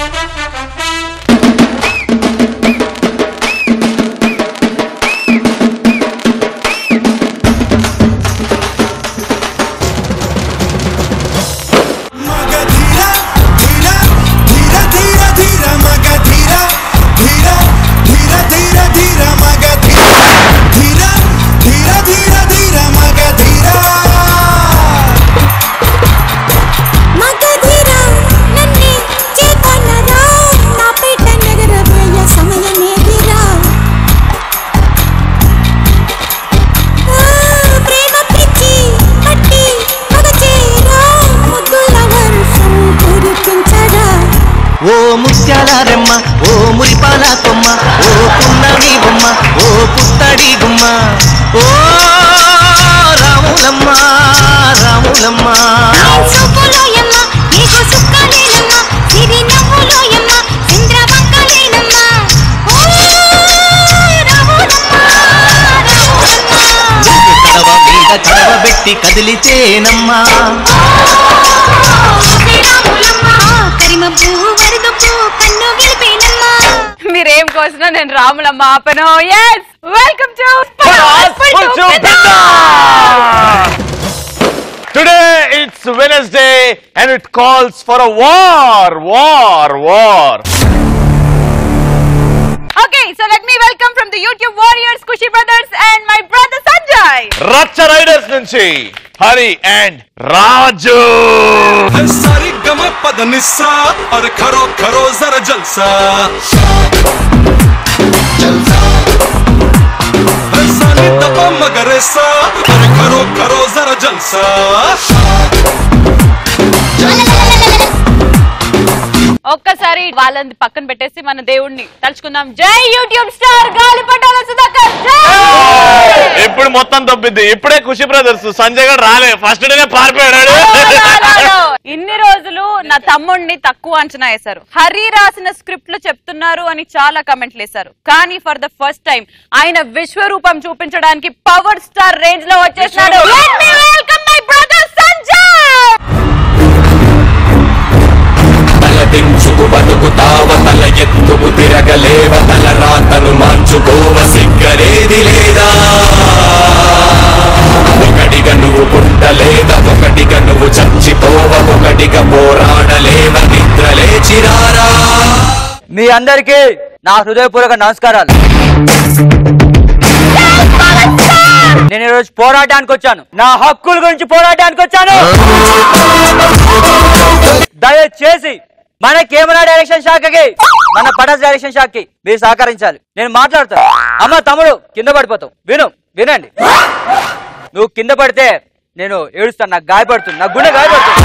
మగ ధీర ధీర ధీర ధీర ధీర మగ ధీర ధీర ధీర ధీర ధీర మగ ధీర ధీర ధీర ధీర ధీర మగ ధీర మగధీరా నన్నే చేతనరా నా పేట నగరవేయ సమయమేదిరా ఆ, ప్రేమ పిచ్చి పట్టి మగచేరా ముద్దుల వర్షం కురిపించరా ఓ ముత్యాల రెమ్మ ఓ మురిపాల కొమ్మ ఓ పున్నమి బొమ్మ ఓ పుత్తడి గుమ్మ ఓ రాములమ్మ రాములమ్మ చూపులోయమ్మ నీకు సుక్కలేనమ్మ సిరి నవ్వులోయమ్మ చంద్రవంకలేనమ్మ ఓ రాములమ్మ రాములమ్మ కడవ మీద కడవ పెట్టి కదిలితేనమ్మా మీరేం కోసినా నేను రాములమ్మ ఆపను yes welcome to Today it's Wednesday and it calls for a war, war, war. Okay so let me welcome from the YouTube warriors Khushi brothers and my brother Sanjay Racha riders నుంచి హరి అండ్ రాజు సారి గమ పద నిస్సా और खरो खरो जरा जलसा सानी दबा मगर सा और खरो खरो जरा जलसा ఒక్కసారి వాళ్ళని పక్కన పెట్టేసి మన దేవుణ్ణి తలుచుకుందాం జై యూట్యూబ్ స్టార్ గాలిపటాల సుధాకర్ జై ఇప్పుడు మొత్తం తప్పిద్ది ఇప్పుడే ఖుషి బ్రదర్స్ సంజయ్ గారు రాలే ఫస్ట్ డేనే పారిపోయాడు ఇన్ని రోజులు నా తమ్ముడిని తక్కువ అంచనా వేశారు హరి రాసిన స్క్రిప్ట్ లో చెప్తున్నారు అని చాలా కమెంట్లు వేశారు కానీ ఫర్ ద ఫస్ట్ టైం ఆయన విశ్వరూపం చూపించడానికి పవర్ స్టార్ రేంజ్ లో వచ్చేసినాడు వెల్కమ్ మై బ్రదర్ సంజయ్ తలదించుకు బతుకుతావ తల ఎత్తుకు తిరగలేవ తల రాతను మార్చుకోవ సిగ్గరేది లేదా ఒకటిగా నువ్వు పుట్టలేదా ఒకటిగా నువ్వు చచ్చిపోవ ఒకటిగా పోరాడలేవ నిద్ర లేచిరారా మీ అందరికీ నా హృదయపూర్వక నమస్కారాలు నేను ఈరోజు పోరాటానికి వచ్చాను నా హక్కుల గురించి పోరాటానికి వచ్చాను దయచేసి మన కెమెరా డైరెక్షన్ శాఖకి మన పటాస్ డైరెక్షన్ శాఖకి మీరు సహకరించాలి నేను మాట్లాడతాను అమ్మ తమ్ముడు కింద పడిపోతావు విను వినండి నువ్వు కింద పడితే నేను ఏడుస్తాను నాకు గాయపడుతుంది నా గుండె గాయపడుతుంది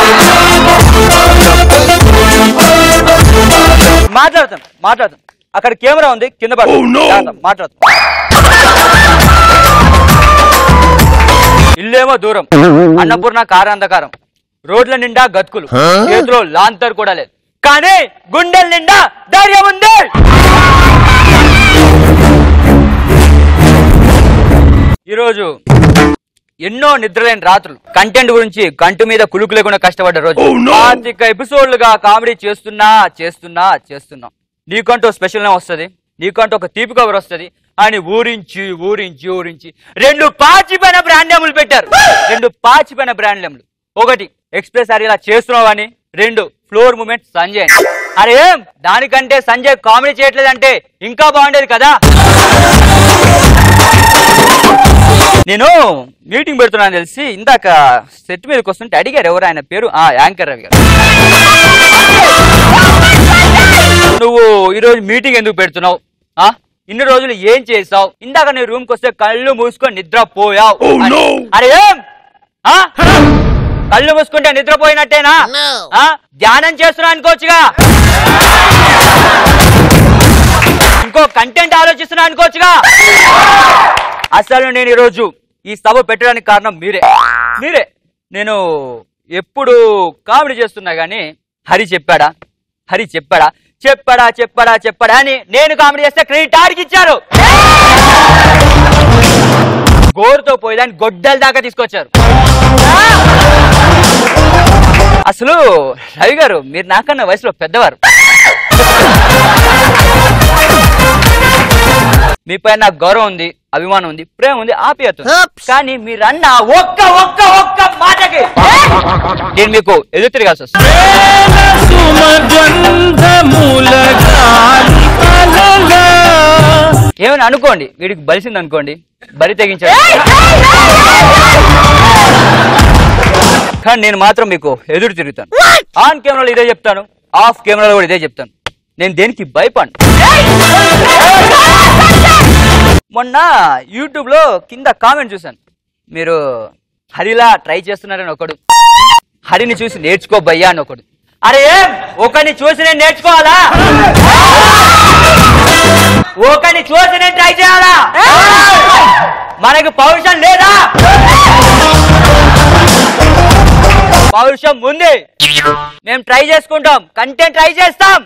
మాట్లాడతాను మాట్లాడతాను అక్కడ కెమెరా ఉంది కింద పడు మాట్లాడతాను ఇల్లేమో దూరం అన్నపూర్ణ కారాంధకారం రోడ్ల నిండా గతుకులు చేతిలో లాంతర్ కూడా లేదు కానీ గుండెల నిండా ధైర్యం ఉంది ఈరోజు ఎన్నో నిద్రలేని రాత్రులు కంటెంట్ గురించి కంటి మీద కులుకు లేకుండా కష్టపడ్డ రోజు పాతిక ఎపిసోడ్లుగా కామెడీ చేస్తున్నా చేస్తున్నా చేస్తున్నా నీకంటూ స్పెషల్ వస్తుంది నీకంటూ ఒక తీపి కవర్ వస్తుంది అని ఊరించి ఊరించి ఊరించి రెండు పాచిపోయిన బ్రాండ్ నేములు పెట్టారు రెండు పాచిపోయిన బ్రాండ్ నేములు ఒకటి ఎక్స్ప్రెస్ అరే ఇలా చేస్తున్నావు అని రెండు ఫ్లోర్ మూమెంట్ సంజయ్ అని. అరే ఏం దానికంటే సంజయ్ కామెడీ చేయట్లేదంటే ఇంకా బాగుండేది కదా నేను మీటింగ్ పెడుతున్నాను తెలిసి ఇందాక సెట్ మీదకి వస్తుంటే అడిగారు ఎవరు ఆయన పేరు ఆ యాంకర్ రవి గారు నువ్వు ఈరోజు మీటింగ్ ఎందుకు పెడుతున్నావు ఆ ఇన్ని రోజులు ఏం చేసావు ఇందాక నీ రూమ్ కి వస్తే కళ్ళు మూసుకొని నిద్రపోయావు అని. అరే ఏం ఆ? కళ్ళు మూసుకుంటే నిద్రపోయినట్టేనా ఆ? ధ్యానం చేస్తున్నా అనుకోవచ్చుగా ఇంకో కంటెంట్ ఆలోచిస్తున్నా అనుకోవచ్చుగా అసలు నేను ఈరోజు ఈ సభ పెట్టడానికి కారణం మీరే మీరే నేను ఎప్పుడు కామెడీ చేస్తున్నా గానీ హరి చెప్పాడా హరి చెప్పాడా చెప్పాడా చెప్పాడా చెప్పాడా అని నేను కామెడీ చేస్తే క్రెడిట్ ఆడికి ఇచ్చారు గోరుతో పోయేదాన్ని గొడ్డల దాకా తీసుకొచ్చారు అసలు రవి గారు మీరు నాకన్నా వయసులో పెద్దవారు మీపై నాకు గౌరవం ఉంది అభిమానం ఉంది ప్రేమ ఉంది ఆప్యాయత ఉంది. కానీ మీరు అన్న ఒక్క ఒక్క ఒక్క మాటకి నేను మీకు ఎదురు తిరగాల్సి వస్తుంది ఏమని అనుకోండి వీడికి బలిసింది అనుకోండి బలి తెగించాడు కానీ నేను మాత్రం మీకు ఎదురు తిరుగుతాను ఆన్ కెమెరాలో ఇదే చెప్తాను ఆఫ్ కెమెరాలో కూడా ఇదే చెప్తాను నేను దేనికి భయపడను మొన్న యూట్యూబ్ లో కింద కామెంట్ చూశాను మీరు హరిలా ట్రై చేస్తున్నారని ఒకడు హరిని చూసి నేర్చుకో భయ్యా అని ఒకడు అరే ఏం ఒకరిని చూసి నేను నేర్చుకోవాలా ఒకరిని చూసి నేను ట్రై చేయాలా మనకి పౌరుషం లేదా పౌరుషం ఉంది మేము ట్రై చేసుకుంటాం కంటెంట్ ట్రై చేస్తాం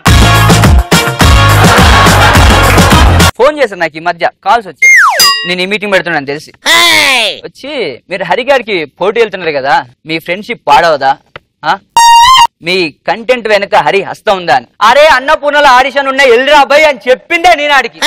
ఫోన్ చేశాను నాకు ఈ మధ్య కాల్స్ వచ్చాయి నేను ఈ మీటింగ్ పెడుతున్నాను తెలిసి వచ్చి మీరు హరి గారికి పోటీ వెళ్తున్నారు కదా మీ ఫ్రెండ్షిప్ పాడవదా ఆ? మీ కంటెంట్ వెనుక హరి హస్తం ఉందా అని అరే అన్నపూర్ణలో ఆడిషన్ ఉన్నాయి ఎల్రా అబ్బాయి అని చెప్పిందే నేను ఆడికి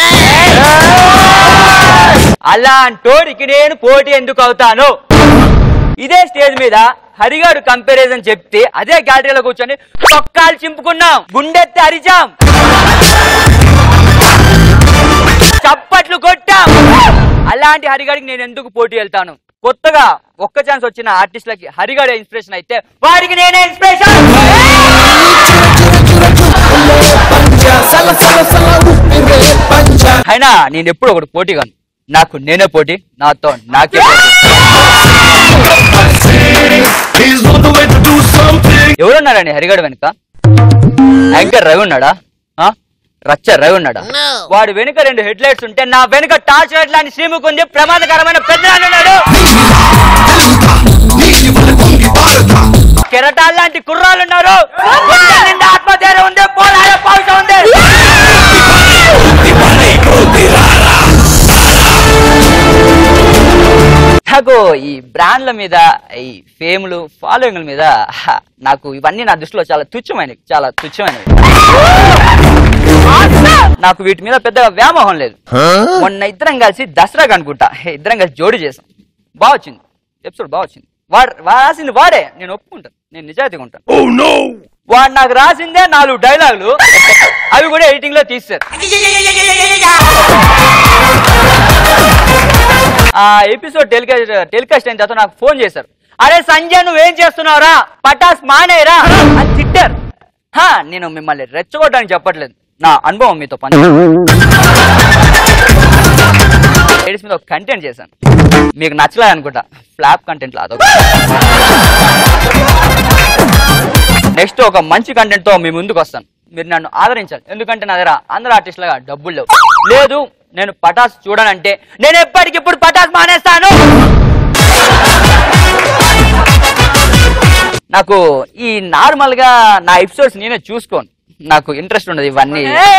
అలాంటోడికి నేను పోటీ ఎందుకు అవుతాను ఇదే స్టేజ్ మీద హరిగాడు కంపారిజన్ చెప్తే అదే గ్యాలరీలో కూర్చొని చొక్కాలు చింపుకున్నాం గుండెత్తి అరిచాం చప్పట్లు కొట్టాం అలాంటి హరిగాడికి నేను ఎందుకు పోటీ వెళ్తాను కొత్తగా ఒక్క ఛాన్స్ వచ్చిన ఆర్టిస్టులకి హరిగాడే ఇన్స్పిరేషన్ అయితే వాడికి నేనే ఇన్స్పిరేషన్ అయినా నేను ఎప్పుడు ఒకటి పోటీ కాను నాకు నేనే పోటీ నాతో నాకే పోటీ ఎవరున్నారండి హరిగాడు వెనుక యాంకర్ రవి ఉన్నాడా ఆ? రచ్చ రవి ఉన్నాడా వాడు వెనుక రెండు హెడ్ లైట్స్ ఉంటే నా వెనుక టార్చ్ లైట్ లాంటి శ్రీముఖ్ ఉంది ప్రమాదకరమైన పెద్ద ఉన్నాడు కెరటాల్ లాంటి కుర్రాలు ఉన్నారు గుండె నిండా ఆత్మధైర్యం ఉంది పోరాడే పౌరుషం ఉంది నాకు ఈ బ్రాండ్ల మీద ఈ ఫేమ్లు ఫాలోయింగ్ల మీద హ, నాకు ఇవన్నీ నా దృష్టిలో చాలా తుచ్చమైనవి చాలా తుచ్చమైనవి నాకు వీటి మీద పెద్దగా వ్యామోహం లేదు మొన్న ఇద్దరం కలిసి దసరాకు అనుకుంటా ఇద్దరం కలిసి జోడి చేసాం బాగా వచ్చింది ఎపిసోడ్ బాగా వచ్చింది వాడు వాడు రాసింది వాడే నేను ఒప్పుకుంటాను నేను నిజాయితీగా ఉంటాను వాడు నాకు రాసిందే నాలుగు డైలాగులు అవి కూడా ఎడిటింగ్ లో తీస్తారు ఆ ఎపిసోడ్ టెలికాస్ట్ టెలికాస్ట్ అయిన తర్వాత నాకు ఫోన్ చేశారు అరే సంజయ్ నువ్వేం చేస్తున్నావురా పటాస్ మానేరా అని తిట్టారు హా, నేను మిమ్మల్ని రెచ్చగొట్టడానికి చెప్పట్లేదు నా అనుభవం మీతో పని లేడీస్ మీద ఒక కంటెంట్ చేశాను మీకు నచ్చలేదు అనుకుంటా ఫ్లాప్ కంటెంట్ అదొక నెక్స్ట్ ఒక మంచి కంటెంట్ తో మీ ముందుకు వస్తాను మీరు నన్ను ఆదరించాలి ఎందుకంటే నా దగ్గర అందరు ఆర్టిస్టులుగా డబ్బులు లేవు లేదు నేను పటాస్ చూడనంటే నేను ఎప్పటికిప్పుడు పటాస్ మానేస్తాను నాకు ఈ నార్మల్ గా నా ఎపిసోడ్స్ నేనే చూసుకోను నాకు ఇంట్రెస్ట్ ఉండదు ఇవన్నీ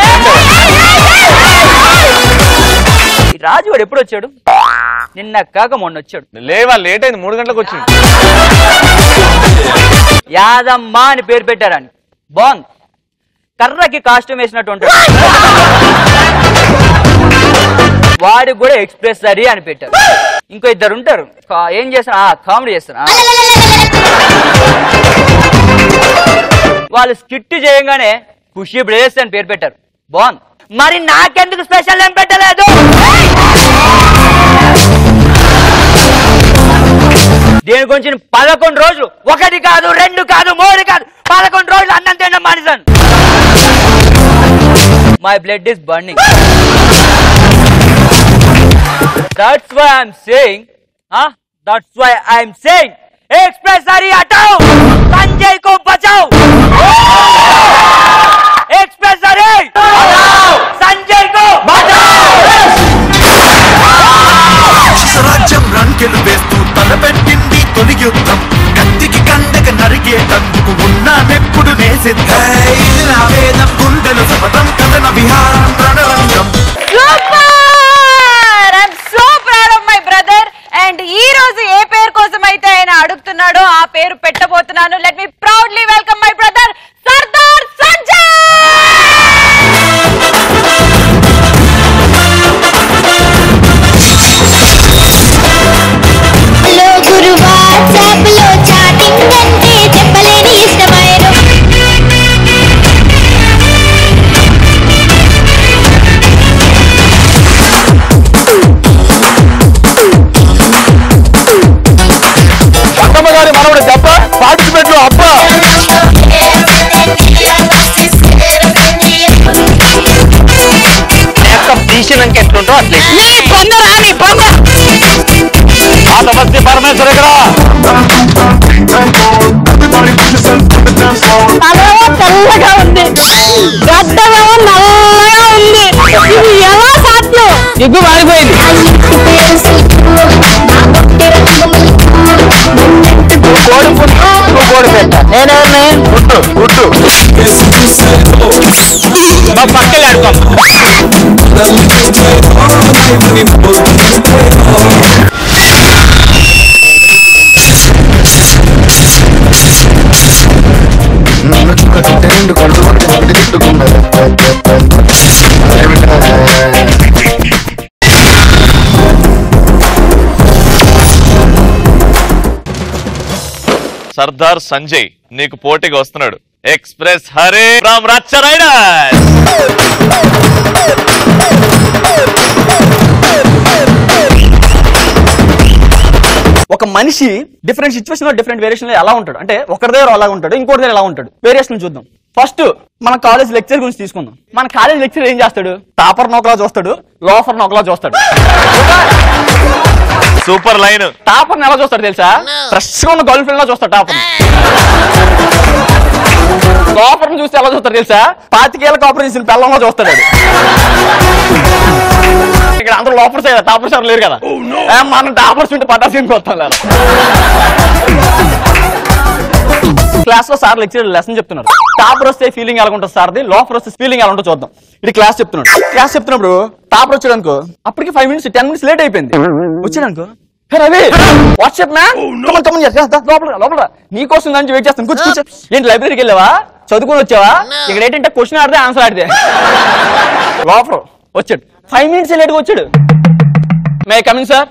ఈ రాజు వాడు ఎప్పుడు వచ్చాడు నిన్న కాక మొన్న వచ్చాడు లేవా లేట్ అయింది మూడు గంటలకు వచ్చింది యాదమ్మ అని పేరు పెట్టారని బాగుంది కర్రకి కాస్ట్యూమ్ వేసినట్టు ఉంటాడు వాడికి కూడా ఎక్స్ప్రెస్ సరి అని పెట్టారు ఇంకో ఇద్దరు ఉంటారు కా- ఏం చేస్తారు ఆ, కామెడీ చేస్తారు ఆ. వాళ్ళు స్కిట్ చేయగానే ఖుషి బ్రదర్స్ అని పేరు పెట్టారు బాగుంది మరి నాకెందుకు స్పెషల్ ఏం పెట్టలేదు దేని గురించి నేను పదకొండు రోజులు ఒకటి కాదు రెండు కాదు మూడు కాదు పదకొండు రోజులు అన్నం తినడం మానేశాను my blood is burning that's why I'm saying that's why I'm saying express सारी हटाओ संजय को बचाओ एक्सप्रेस सारी संजय को రాజ్యం రంకెలు వేస్తూ తలపెట్టింది తొలి యుద్ధం కత్తికి కండక నరికేటందుకు ఉన్నానెప్పుడు నే సిద్ధం ఇది నా వేదం గుండెలు శపథం కథన విహారం రణరంగం super I'm so proud of my brother and ఈ రోజు ఏ పేరు కోసం అయితే ఆయన అడుగుతున్నాడో ఆ పేరు పెట్టబోతున్నాను let me proudly welcome my brother Sardar Sanjay లో గురు వాట్సాప్ లో చాటింగ్ అంటే చెప్పలేని ఇష్టమైన అత్తమ్మ గారి మనవడు దెబ్బ పార్టిసిపేట్ లో అబ్బా తీసినాక ఎట్లుంటో అట్లే నీ పొందరా నీ పొంద ఆ సమస్య పరమేశ్వర ఇక్కడ తలేమో తెల్లగా ఉంది గడ్డమేమో నల్లగా ఉంది ఇది ఎలా సాధ్యం ఎగ్గు మారిపోయింది కోడి పుట్టు నువ్వు కోడి పెట్ట నేనే గుట్టు గుట్టు మా పక్కలే ఆడుకోం నన్ను చుక్కకుంటే రెండు కళ్ళు ఒకటి ఒకటి తిట్టుకున్నది సర్దార్ సంజయ్ నీకు పోటీగా వస్తున్నాడు express Hari from Racha rider ఒక మనిషి డిఫరెంట్ సిచ్యువేషన్ లో డిఫరెంట్ వేరియేషన్ లో ఎలా ఉంటాడు అంటే ఒకరి దగ్గర అలా ఉంటాడు ఇంకోటి దగ్గర ఎలా ఉంటాడు వేరియేషన్ చూద్దాం ఫస్ట్ మన కాలేజ్ లెక్చర్ గురించి తీసుకుందాం మన కాలేజ్ లెక్చర్ ఏం చేస్తాడు టాపర్ నోకలా చూస్తాడు లోఫర్ నోకలా చూస్తాడు సూపర్ లైన్ టాపర్ ఎలా చూస్తాడు తెలుసా ఫ్రెష్ గా ఉన్న గర్ల్ ఫ్రెండ్ లా చూస్తాడు టాపర్ లోఫర్ చూస్తే ఎలా చూస్తాడు తెలుసా పాతికేళ్ళ కాపర్ చేసిన పిల్లంలో చూస్తాడు వాడు. ఇక్కడ అందరూ లోపర్స్ కదా టాపర్స్ ఎవరు లేరు కదా ఏ, మనం టాపర్స్ ఉంటే పటాసీన్కి వస్తాం లేదా క్లాస్ లో సార్ లెక్చర్ లెసన్ చెప్తున్నారు టాపర్ వస్తే ఫీలింగ్ ఎలా ఉంటుంది సార్ది లోపర్ వస్తే ఫీలింగ్ ఎలా ఉంటుందో చూద్దాం ఇది క్లాస్ చెప్తున్నాడు క్లాస్ చెప్తున్నప్పుడు టాపర్ వచ్చాడు అనుకో అప్పటికి five minutes ten minutes late అయిపోయింది వచ్చాడు అనుకో "hey Ravi what's up man come on come on లోపల రా, లోపల రా. నీ కోసం నుంచి వెయిట్ చేస్తాను కూర్చో కూర్చో ఏంటి లైబ్రరీకి వెళ్ళావా చదువుకొని వచ్చావా ఇక్కడ ఏంటంటే క్వశ్చన్ ఆడితే ఆన్సర్ ఆడితే లోపల వచ్చాడు ఫైవ్ మినిట్స్ లేట్గా వచ్చాడు మే కమింగ్ సార్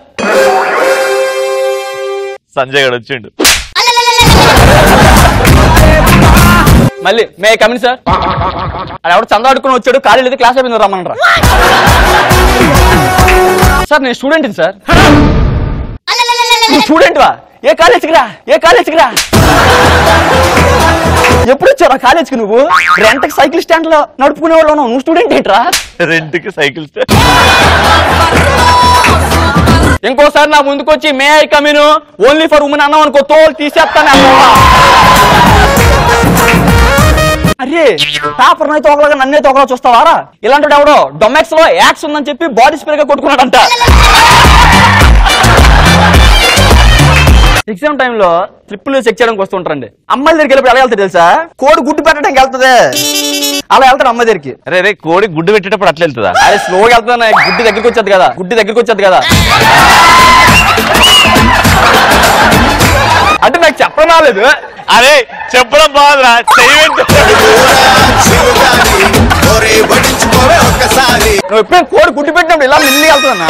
సంజయ్ గడు వచ్చిండు మళ్ళీ మే కమింగ్ సార్ అది ఎవడు చందా అడుకుని వచ్చాడు ఖాళీ లేదు క్లాస్ అయిపోయింది రమ్మనరా సార్ నేను స్టూడెంట్ సార్ నువ్వు స్టూడెంట్ వా ఏ కాలేజీకి రా ఏ కాలేజీకి రా ఎప్పుడు వచ్చారా కాలేజీకి నువ్వు రెంట్కి సైకిల్ స్టాండ్ లో నడుపుకునే వాళ్ళు ఉన్నావు. నువ్వు స్టూడెంట్ ఏంట్రా రెంట్ కి సైకిల్ ఇంకోసారి నా ముందుకు వచ్చి may I come in only for women అన్నాం అనుకో తోలు తీసేస్తాను అమ్మా. అరే టాపర్ అయితే ఒకలాగా నన్నైతే ఒకలా చూస్తావారా ఇలాంటి ఎవడో డొమెక్స్ లో యాక్స్ ఉందని చెప్పి బాడీ స్ప్రే గా కొట్టుకున్నాడంట ఎగ్జామ్ టైంలో ట్రిప్పులు చెక్ చేయడానికి వస్తుంటారండి అమ్మాయిల దగ్గరికి వెళ్ళినప్పుడు ఎలా వెళ్తాడు తెలుసా కోడి గుడ్డు పెట్టడానికి వెళ్తుంది అలా వెళ్తాడు అమ్మాయి దగ్గరికి అరే రే కోడి గుడ్డు పెట్టేటప్పుడు అట్లా వెళ్తుందా అరే స్లోగా వెళ్తున్నా గుడ్డి దగ్గరికి వచ్చేది కదా గుడ్డి దగ్గరికి వచ్చేది కదా అంటే నాకు చెప్పడం రాలేదు అరే చెప్పడం బాగుందిరా చెయ్యి ఒరే వడించుకోవే ఒక్కసారి నువ్వు ఎప్పుడైనా కోడి గుడ్డి పెట్టినప్పుడు ఇలా మిల్లి వెళ్తున్నా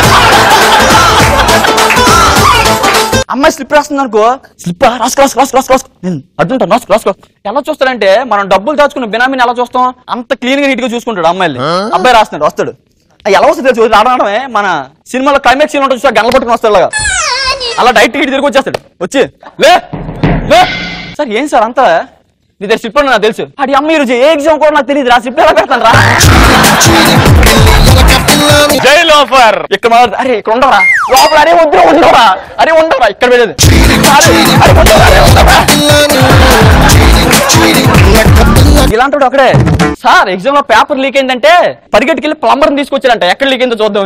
అమ్మాయి స్లిప్ రాస్తుంది అనుకో స్లిప్ రాసుకో రాసుకో రాసుకో రాసుకో రాసుకో నేను అడ్డుంటా రాసుకో రాసుకో ఎలా చూస్తాడంటే మనం డబ్బులు దాచుకున్న బినామీని ఎలా చూస్తాం అంత క్లీన్ గా నీట్ గా చూసుకుంటాడు అమ్మాయిని అబ్బాయి రాస్తున్నాడు వస్తాడు ఆ ఎలా వస్తుంది తెలుసు రావడమే మన సినిమాలో క్లైమాక్స్ సీన్ ఉంటుంది చూసా గంగ పట్టుకుని వస్తాడు అలాగా అలా డైరెక్ట్ ఇటు తిరిగి వచ్చేస్తాడు వచ్చి లే లే సార్ ఏం సార్ అంతా నీ దగ్గర స్లిప్ నాకు తెలుసు అడి అమ్మ ఈరోజు ఏ ఎగ్జామ్ కూడా నాకు తెలియదు రా స్లిప్ ఎలా పెడతాను రా జై లోఫర్ ఇక్కడ మొదలు- అరే ఇక్కడ ఉండవరా లోపల అరే వద్దు ఉండవరా అరే ఉండవరా ఇక్కడ వెళ్ళేది అరే, అరే ఉండవరా, అరే ఉండవరా. ఇలాంటి అక్కడే సార్ ఎగ్జామ్ లో పేపర్ లీక్ అయిందంటే పరిగెట్టుకెళ్ళి ప్లంబర్ తీసుకొచ్చారంట ఎక్కడ లీక్ అయిందో చూద్దాం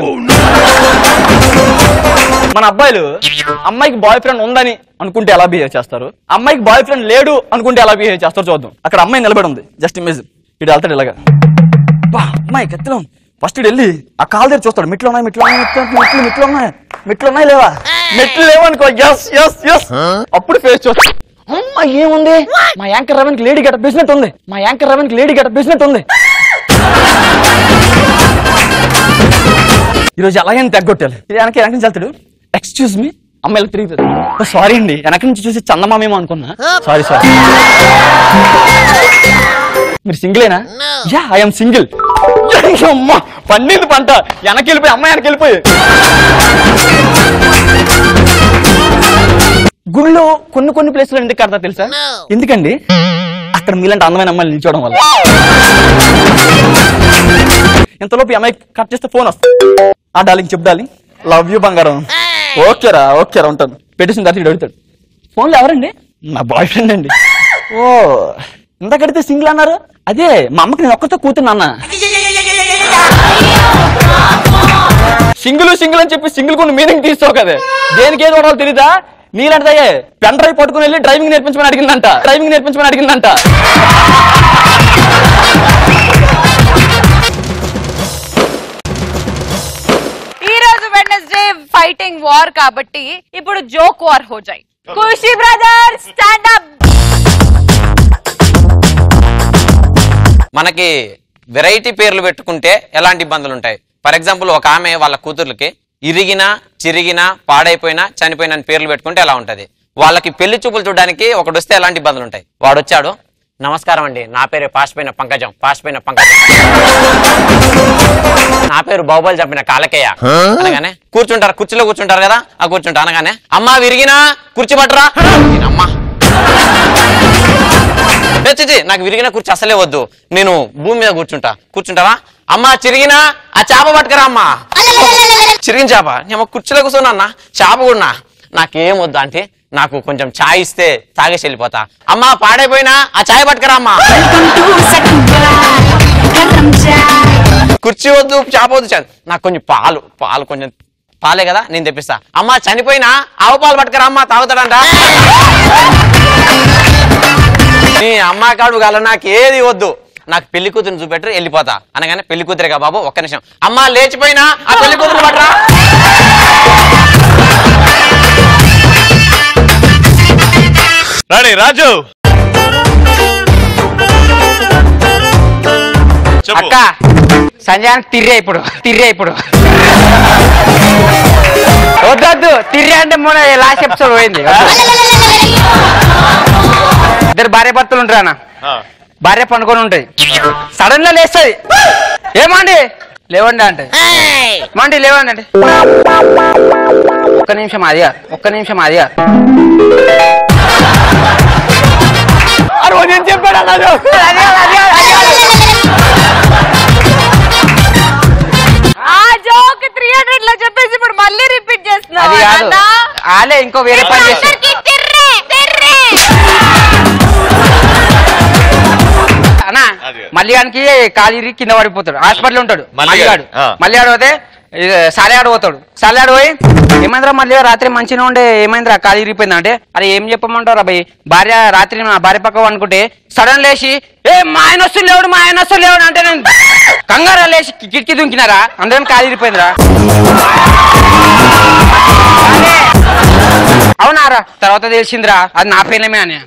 మన అబ్బాయిలు అమ్మాయికి బాయ్ ఫ్రెండ్ ఉందని అనుకుంటే ఎలా బిహేవ్ చేస్తారు అమ్మాయికి బాయ్ ఫ్రెండ్ లేడు అనుకుంటే ఎలా బిహేవ్ చేస్తారు చూద్దాం అక్కడ అమ్మాయి నిలబడి ఉంది జస్ట్ ఇమేజ్ ఇటు వెళ్తాడు ఇలాగా బా అమ్మాయి కత్తిలో ఫస్ట్ ఇటు వెళ్ళి ఆ కాలు దగ్గర చూస్తాడు మెట్లు ఉన్నాయి మెట్లు ఉన్నాయి మెట్లు మెట్లు మెట్లు ఉన్నాయి మెట్లు ఉన్నాయి లేవా మెట్లు లేవనుకో ఎస్ ఎస్ ఎస్ అప్పుడు ఫేస్ చూస్తాడు అమ్మ ఏముంది మా యాంకర్ రవెన్కి లేడీ గట్ట బిజినెట్ ఉంది మా యాంకర్ రవెన్కి లేడీ గట్ట బిజినెట్ ఉంది ఈరోజు అలాగని తగ్గొట్టాలి ఇది వెనక వెనక నుంచి వెళ్తాడు ఎక్స్క్యూజ్ మీ అమ్మాయిలకు తిరుగుతుంది సారీ అండి వెనక నుంచి చూసి చందమామేమో అనుకున్నా సారీ సారీ మీరు సింగిలేనా యా ఐఎమ్ సింగిల్ అమ్మ పండింది పంట వెనక్కి వెళ్ళిపోయి అమ్మాయి వెనక్కి వెళ్ళిపోయి గుళ్ళో కొన్ని కొన్ని ప్లేసులు ఎందుకు కడతా తెలుసా ఎందుకండి అక్కడ మీలాంటి అందమైన అమ్మాయిలు నిల్చోవడం వల్ల ఇంతలోపు ఈ అమ్మాయి కట్ చేస్తే ఫోన్ వస్తుంది ఆ డార్లింగ్ చెప్పు డార్లింగ్ లవ్ యూ బంగారం ఓకేరా ఓకేరా ఉంటాను పెట్టేసిన తర్వాత ఈడు అడుగుతాడు ఫోన్లో ఎవరండి నా బాయ్ ఫ్రెండ్ అండి ఓ ఇంత కడితే సింగిల్ అన్నారు అదే మా అమ్మకి నేను ఒక్కతో కూతున్నా అన్న సింగిల్ సింగిల్ అని చెప్పి సింగిల్ కొన్ని మీనింగ్ తీసుకో కదా దేనికి ఏది వాడాలో తెలీదా నీలాంటిదయ్యే పెన్ డ్రైవ్ పట్టుకుని వెళ్ళి డ్రైవింగ్ నేర్పించమని అడిగిందంట డ్రైవింగ్ నేర్పించమని అడిగిందంట ఈ రోజు వెడ్నెస్డే ఫైటింగ్ వార్ కాబట్టి ఇప్పుడు జోక్ వార్ హో joy Khushi brother stand up మనకి వెరైటీ పేర్లు పెట్టుకుంటే ఎలాంటి ఇబ్బందులు ఉంటాయి ఫర్ ఎగ్జాంపుల్ ఒక ఆమె వాళ్ళ కూతుర్లకి ఇరిగిన చిరిగిన పాడైపోయిన చనిపోయిన అని పేర్లు పెట్టుకుంటే ఎలా ఉంటది వాళ్ళకి పెళ్లి చూపులు చూడడానికి ఒకడు వస్తే ఎలాంటి ఇబ్బందులు ఉంటాయి వాడు వచ్చాడు నమస్కారం అండి నా పేరు పాసిపోయిన పంకజం పాసిపోయిన పంకజం నా పేరు బాహుబలి చంపిన కాలకేయ అనగానే కూర్చుంటారు కుర్చీలో కూర్చుంటారు కదా ఆ కూర్చుంటా అనగానే అమ్మా విరిగినా కుర్చీ పట్టరా అమ్మా ఏ చిచి నాకు విరిగిన కుర్చీ అసలే వద్దు నేను భూమి మీద కూర్చుంటా కూర్చుంటావా అమ్మా చిరిగినా ఆ చేప పట్టుకురా అమ్మా చిరిగిన చేప నేను కుర్చీలో కూర్చున్నా అన్న చేప కూడా నాకేం వద్దు అంటే నాకు కొంచెం చాయ్ ఇస్తే తాగేసి వెళ్ళిపోతా అమ్మా పాడైపోయినా ఆ చాయ్ పట్టుకురా అమ్మా కుర్చీ వద్దు చేప వద్దు చా- నాకు కొంచెం పాలు పాలు కొంచెం పాలే కదా నేను తెప్పిస్తా అమ్మా చనిపోయినా ఆవు పాలు పట్టుకురా అమ్మా తాగుతాడంట నీ అమ్మ కాడు గల నాకు ఏది వద్దు నాకు పెళ్లి కూతురు చూపెట్టరు వెళ్ళిపోతా అనగానే పెళ్లి కూతురేగా బాబు ఒక్క నిమిషం అమ్మ లేచిపోయినా ఆ పెళ్లి కూతురు పట్టరా రాణి రాజు చెప్పు అక్క సంజయానికి తిర్రే ఇప్పుడు తిర్రే ఇప్పుడు వద్దొద్దు తిర్రే అంటే మొన్న లాస్ట్ ఎపిసోడ్ పోయింది ఇద్దరు భార్య భర్తలు ఉంటారు అన్న ఆ, భార్య పండుకొని ఉంటది సడన్ గా లేస్తుంది ఏమండి లేవండి అంటే మండి లేవండి అంటే ఒక్క నిమిషం అది కాదు, ఒక్క నిమిషం అది కాదు. ఆ రోజు ఏం చెప్పాడు అలా ఆ జోక్ త్రీ హండ్రెడ్ లో చెప్పేసి ఇప్పుడు మళ్ళీ రిపీట్ చేస్తున్నావు అది కాదు నాన్న. ఆలే ఇంకో వేరే పని చేస్తారు అందరికీ తిర్రే తిర్రే అన్నా అది కాదు. మల్లిగానికి కాలిరి కింద పడిపోతాడు హాస్పిటల్ ఉంటాడు మల్లిగాడు, మల్లిగాడు ఆ. మల్లిగాడు పోతే ఇది సాలిగాడు పోతాడు సాలిగాడు పోయి ఏమైందిరా మళ్ళీ రాత్రి మంచిగా ఉండే ఏమైందిరా కాలు ఇరిగిపోయింది అంటే అరే ఏం చెప్పమంటారు అబ్బాయి భార్య రాత్రి నా భార్య పక్క అనుకుంటే సడన్ లేచి ఏ మా ఆయన వస్తుంది లేవుడు మా ఆయన వస్తుంది లేవుడు అంటే నేను కంగారా లేచి కి- కిటికీ దుంకినారా అందరం కాలు ఇరిగిపోయిందిరా అదే. అవునారా తర్వాత తెలిసిందిరా అది నా పేర్లమే అని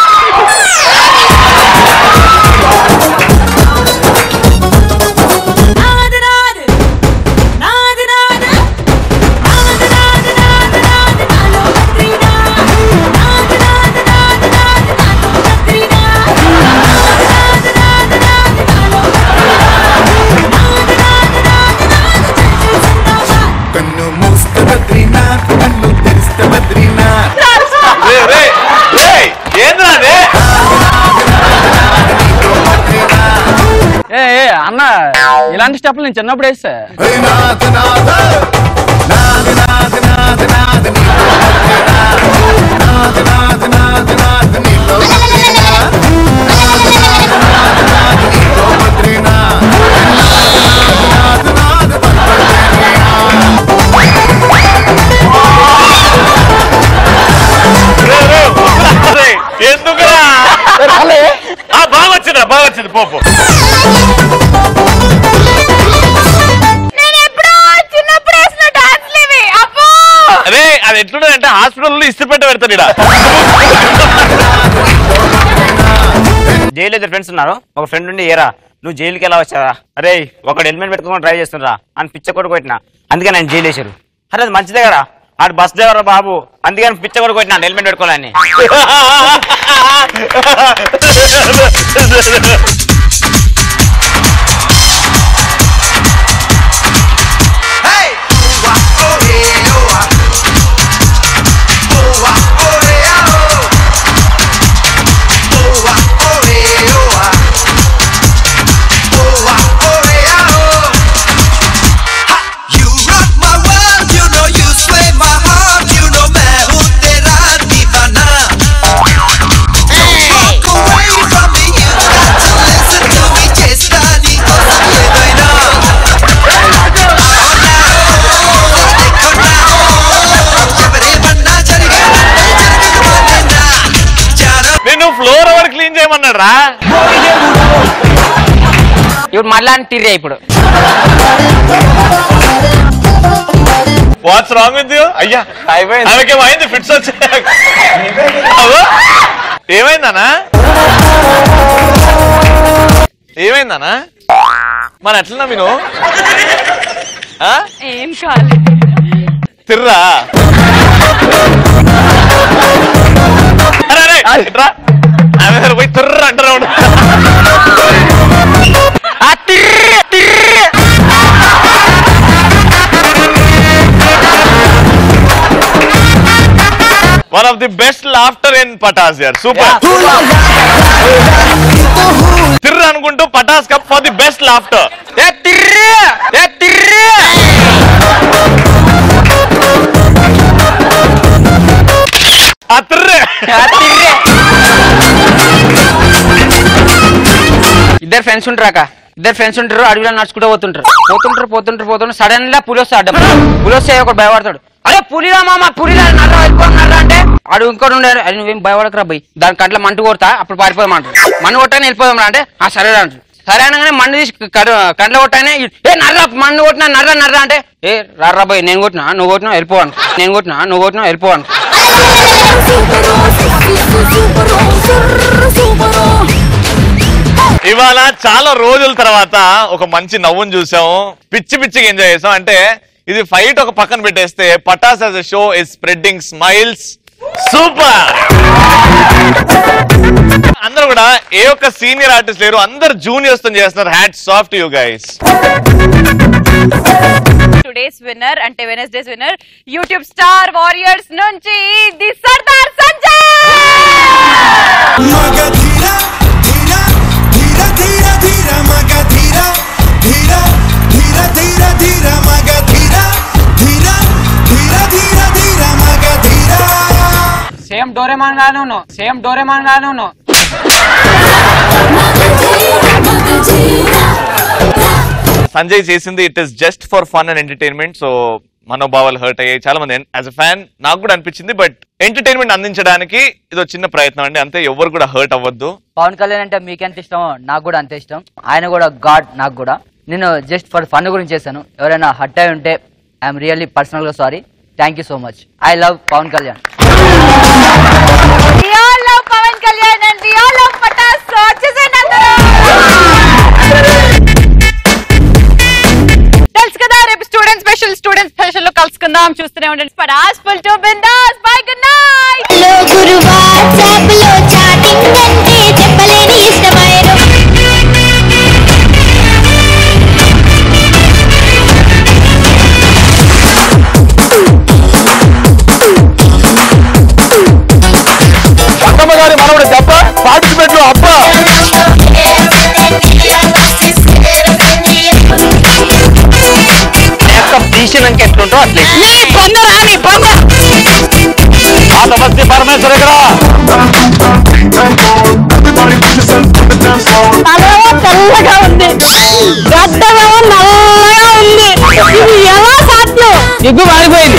కన్ను మూస్తే బద్రీనాథ్ కన్ను తెరిస్తే బద్రీనాథ్ రే, రే, రే, ఏందిరా అదే? ఏ ఏ, అన్న ఇలాంటి స్టెప్లు నేను చిన్నప్పుడు వేస్తా హే నాథ్ నాథ్ నాథ్ నాథ్ నాథ్ నాథ్ నీలో బద్రీనాథ్ నాథ్ నాథ్ నాథ్ నాథ్ నీలో బద్రీనాథ్ నాథ్ నాథ్ నాథ్ నాథ్ నీలో బద్రీనాథ్ నాథ్ నాథ్ నాథ్ రే, రే, రే, ఎందుకురా ఆ, బాగా వచ్చిందిరా బాగా వచ్చింది పోపు నేను ఎప్పుడో చిన్నప్పుడు వేసిన డాన్స్ ఇవి అబ్బో అరే అది ఎట్లుంటే ఎట్లుంటదంటే హాస్పిటల్లో ఇస్త్రీ పెట్ట పెడతాడు ఈడ జైలు ఇద్దరు ఫ్రెండ్స్ ఉన్నారు ఒక ఫ్రెండ్ ఉండి ఏరా నువ్వు జైలుకి ఎలా వచ్చావా అరే ఒకడు హెల్మెట్ పెట్టుకొని డ్రైవ్ చేస్తుండ్రా అని పిచ్చ కొడుకు కొట్టిన అందుకే నేను జైలు వేసారు అరే అది మంచిదే కదా ఆడు బస్ డ్రైవర్ బాబు అందుకే నేను పిచ్చ కొడుకు కొట్టినా హెల్మెట్ పెట్టుకోవాలని You rock my world, you know you sway my heart, you know मैं हूँ तेरा दीवाना. Walk away from me, you got to listen to me, చేస్తాని కోసం ఏదైనా. ఎవరేమన్నా జరిగేదంటే జరగకపోతేనా? జనం నేను ఫ్లోర్ ఎవరు క్లీన్ చేయమన్నాడు రా ఇప్పుడు మళ్ళా అంటిర్రే ఇప్పుడు వాట్స్ రాంగ్ విత్ యూ అయ్యా అయిపోయింది ఆమెకేమో అయింది ఫిట్స్ వచ్చాయి అవ్వ? ఏమైందనా ఏమైందనా మన ఎట్లన్నా మీరు ఆ? ఏం కాలేదు తిర్రా అరే, అరే, ఇట్రా. ఆమె దగ్గర పోయి తిర్ర అంటారా ఉండు. ఆ తిర్రి తిర్రి one of the best laughter in Patas యార్ సూపర్ తిర్ర అనుకుంటూ Patas cup for the best laughter ఏ తిర్రి ఏ తిర్రి ఆ తిర్రే ఆ తిర్రి ఇద్దరు ఫ్రెండ్స్ ఉంటారాక ఇద్దరు ఫ్రెండ్స్ ఉంటారు అడవిలో నడుచుకుంటూ పోతుంటారు పోతుంటారు పోతుంటారు పోతుంటారు సడన్ గా పులి వస్తే అడ్డం పులి వస్తే ఒకటి భయపడతాడు అరే పులిరా మామ పులిరా నర్ర వెళ్ళిపోతున్నారా అంటే ఆడు ఇంకోటి ఉండే అరే నువ్వేం భయపడకరా పోయి దాని కంట్లో మంటు కొడతా అప్పుడు పారిపోదామంటారు మన్ను కొట్టానే వెళ్ళిపోదాం రా అంటే ఆ సరే రా అంటారు సరే అనగానే మన్ను తీసి కంట్లో కొట్టానే ఏ నర్ర మన్ను కొట్టినా నర్ర నర్ర అంటే ఏ రారా పోయి నేను కొట్టినా నువ్వు కొట్టినా వెళ్ళిపోవాను నేను కొట్టినా నువ్వు కొట్టినా వెళ్ళిపోవాను ఇవాళ చాలా రోజుల తర్వాత ఒక మంచి నవ్వును చూసాము పిచ్చి పిచ్చిగా ఎంజాయ్ చేసాం అంటే ఇది ఫైట్ ఒక పక్కన పెట్టేస్తే Patas as a show is spreading smiles super అందరూ కూడా ఏ ఒక్క సీనియర్ ఆర్టిస్ట్ లేరు అందరు జూనియర్స్ తో చేస్తున్నారు హ్యాట్ సాఫ్ట్ యూ గైస్ టుడేస్ విన్నర్ అంటే Wednesday's winner YouTube star warriors నుంచి ది సర్దార్ సంజయ్ మగధీర ధీర ధీర ధీర ధీర మగధీర ధీర ధీర ధీర ధీర మగధీర ధీర ధీర ధీర ధీర మగధీర సేమ్ డోరేమాన్ గాను ఉన్నావు సేమ్ డోరేమాన్ గాను ఉన్నావు సంజయ్ చేసింది it is just for fun and entertainment so మనోభావాలు హర్ట్ అయ్యాయి చాలా మంది యాజ్ అ ఫ్యాన్ నాకు కూడా అనిపించింది బట్ ఎంటర్టైన్మెంట్ అందించడానికి ఇది ఒక చిన్న ప్రయత్నం అండి అంతే ఎవరు కూడా హర్ట్ అవ్వద్దు పవన్ కళ్యాణ్ అంటే మీకు ఎంత ఇష్టమో నాకు కూడా అంతే ఇష్టం ఆయన కూడా గాడ్ నాకు కూడా నేను జస్ట్ ఫర్ ఫన్ గురించి చేశాను ఎవరైనా హట్ అయి ఉంటే ఐఎమ్ రియల్లీ పర్సనల్ గా sorry thank you so much I love Pawan Kalyan We all love Pawan Kalyan and we all love Patas వచ్చేసేయండి అందరూ తెలుసు కదా రేపు స్టూడెంట్ స్పెషల్ స్టూడెంట్ స్పెషల్ లో కలుసుకుందాం చూస్తూనే ఉండండి పటాస్ ఫుల్ టు బిందాస్ బై గుడ్ నైట్ లో గురు వాట్సాప్ లో చాటింగ్ అంటే చెప్పలేని ఇష్టమైన అత్తమ్మ గారి మనవడు దెబ్బ పార్టిసిపేట్ లో అబ్బా తీసినాక ఎట్లుంటో అట్లే నీ పొందరా నీ పొంద ఆతమస్తి పరమేశ్వర ఇక్కడ తలేమో తెల్లగా ఉంది గడ్డమేమో నల్లగా ఉంది ఇది ఎలా సాధ్యం ఎగ్గు మారిపోయింది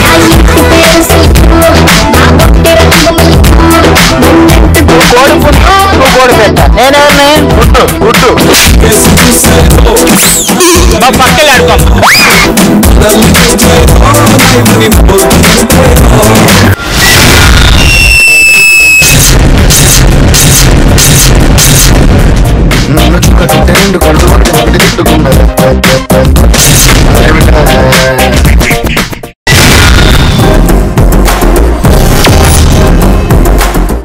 కోడి పుట్టు నువ్వు కోడి పెట్ట నేనేమి గుడ్డు గుడ్డు మా పక్కలే ఆడుకో